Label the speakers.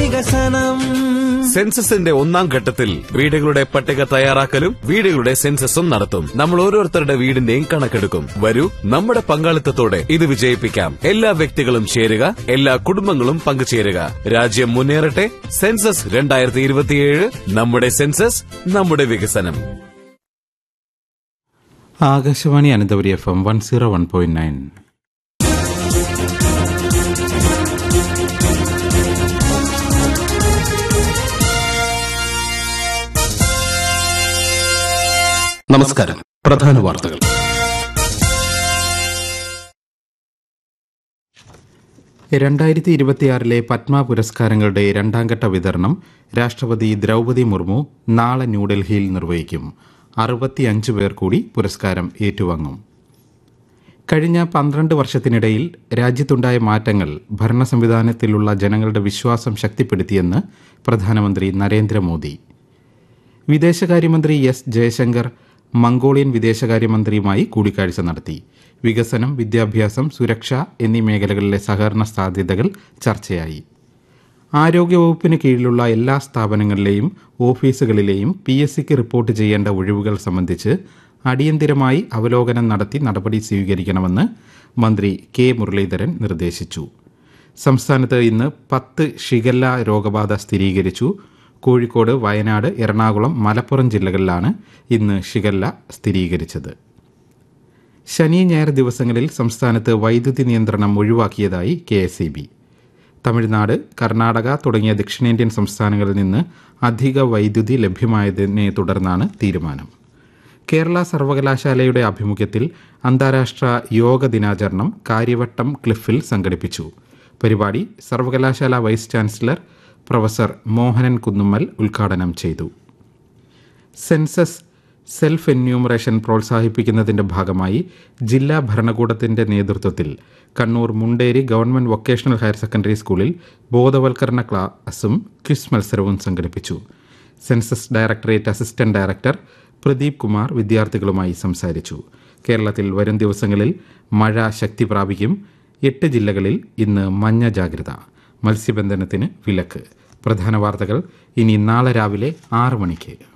Speaker 1: വികസനം
Speaker 2: സെൻസസിന്റെ ഒന്നാം ഘട്ടത്തിൽ വീടുകളുടെ പട്ടിക തയ്യാറാക്കലും വീടുകളുടെ സെൻസസും നടത്തും നമ്മൾ ഓരോരുത്തരുടെ വീടിന്റെയും കണക്കെടുക്കും വരൂ നമ്മുടെ പങ്കാളിത്തത്തോടെ ഇത് വിജയിപ്പിക്കാം എല്ലാ വ്യക്തികളും ചേരുക എല്ലാ കുടുംബങ്ങളും പങ്കുചേരുക രാജ്യം മുന്നേറട്ടെ സെൻസസ് രണ്ടായിരത്തി ഇരുപത്തിയേഴ് നമ്മുടെ സെൻസസ് നമ്മുടെ വികസനം
Speaker 3: Akashvani Ananthapuri F M one zero one point nine
Speaker 4: നമസ്കാരം പ്രധാന വാർത്തകൾ
Speaker 3: രണ്ടായിരത്തി ഇരുപത്തിയാറിലെ പത്മ പുരസ്കാരങ്ങളുടെ രണ്ടാംഘട്ട വിതരണം രാഷ്ട്രപതി ദ്രൗപതി മുർമു നാളെ ന്യൂഡൽഹിയിൽ നിർവഹിക്കും അറുപത്തിയഞ്ച് പേർ കൂടി പുരസ്കാരം ഏറ്റുവാങ്ങും കഴിഞ്ഞ പന്ത്രണ്ട് വർഷത്തിനിടയിൽ രാജ്യത്തുണ്ടായ മാറ്റങ്ങൾ ഭരണ സംവിധാനത്തിലുള്ള ജനങ്ങളുടെ വിശ്വാസം ശക്തിപ്പെടുത്തിയെന്ന് പ്രധാനമന്ത്രി നരേന്ദ്രമോദി വിദേശകാര്യമന്ത്രി എസ് ജയശങ്കർ മംഗോളിയൻ വിദേശകാര്യമന്ത്രിയുമായി കൂടിക്കാഴ്ച നടത്തി വികസനം വിദ്യാഭ്യാസം സുരക്ഷ എന്നീ മേഖലകളിലെ സഹകരണ സാധ്യതകൾ ചർച്ചയായി ആരോഗ്യവകുപ്പിന് കീഴിലുള്ള എല്ലാ സ്ഥാപനങ്ങളിലെയും ഓഫീസുകളിലെയും പി എസ് സിക്ക് റിപ്പോർട്ട് ചെയ്യേണ്ട ഒഴിവുകൾ സംബന്ധിച്ച് അടിയന്തിരമായി അവലോകനം നടത്തി നടപടി സ്വീകരിക്കണമെന്ന് മന്ത്രി കെ മുരളീധരൻ നിർദ്ദേശിച്ചു സംസ്ഥാനത്ത് ഇന്ന് പത്ത് ഷിഗല്ല രോഗബാധ സ്ഥിരീകരിച്ചു കോഴിക്കോട് വയനാട് എറണാകുളം മലപ്പുറം ജില്ലകളിലാണ് ഇന്ന് ഷിഗല്ല സ്ഥിരീകരിച്ചത് ശനി ഞായർ ദിവസങ്ങളിൽ സംസ്ഥാനത്ത് വൈദ്യുതി നിയന്ത്രണം ഒഴിവാക്കിയതായി K S E B Tamil Nadu Karnataka തുടങ്ങിയ ദക്ഷിണേന്ത്യൻ സംസ്ഥാനങ്ങളിൽ നിന്ന് അധിക വൈദ്യുതി ലഭ്യമായതിനെ തുടർന്നാണ് തീരുമാനം കേരള സർവകലാശാലയുടെ ആഭിമുഖ്യത്തിൽ അന്താരാഷ്ട്ര യോഗ ദിനാചരണം കാര്യവട്ടം ക്ലിഫിൽ സംഘടിപ്പിച്ചു പരിപാടി സർവകലാശാല vice chancellor professor Mohanan Kunnummal ഉദ്ഘാടനം ചെയ്തു സെൻസസ് സെൽഫ് എന്യൂമറേഷൻ പ്രോത്സാഹിപ്പിക്കുന്നതിന്റെ ഭാഗമായി ജില്ലാ ഭരണകൂടത്തിന്റെ നേതൃത്വത്തിൽ Kannur Munderi government vocational higher secondary സ്കൂളിൽ ബോധവൽക്കരണ ക്ലാസും ക്വിസ് മത്സരവും സംഘടിപ്പിച്ചു census directorate assistant director Pradeep Kumar വിദ്യാർത്ഥികളുമായി സംസാരിച്ചു കേരളത്തിൽ വരും ദിവസങ്ങളിൽ മഴ ശക്തി പ്രാപിക്കും എട്ട് ജില്ലകളിൽ ഇന്ന് മഞ്ഞ ജാഗ്രത മത്സ്യബന്ധനത്തിന് വിലക്ക് പ്രധാന വാർത്തകൾ ഇനി നാളെ രാവിലെ ആറ് മണിക്ക്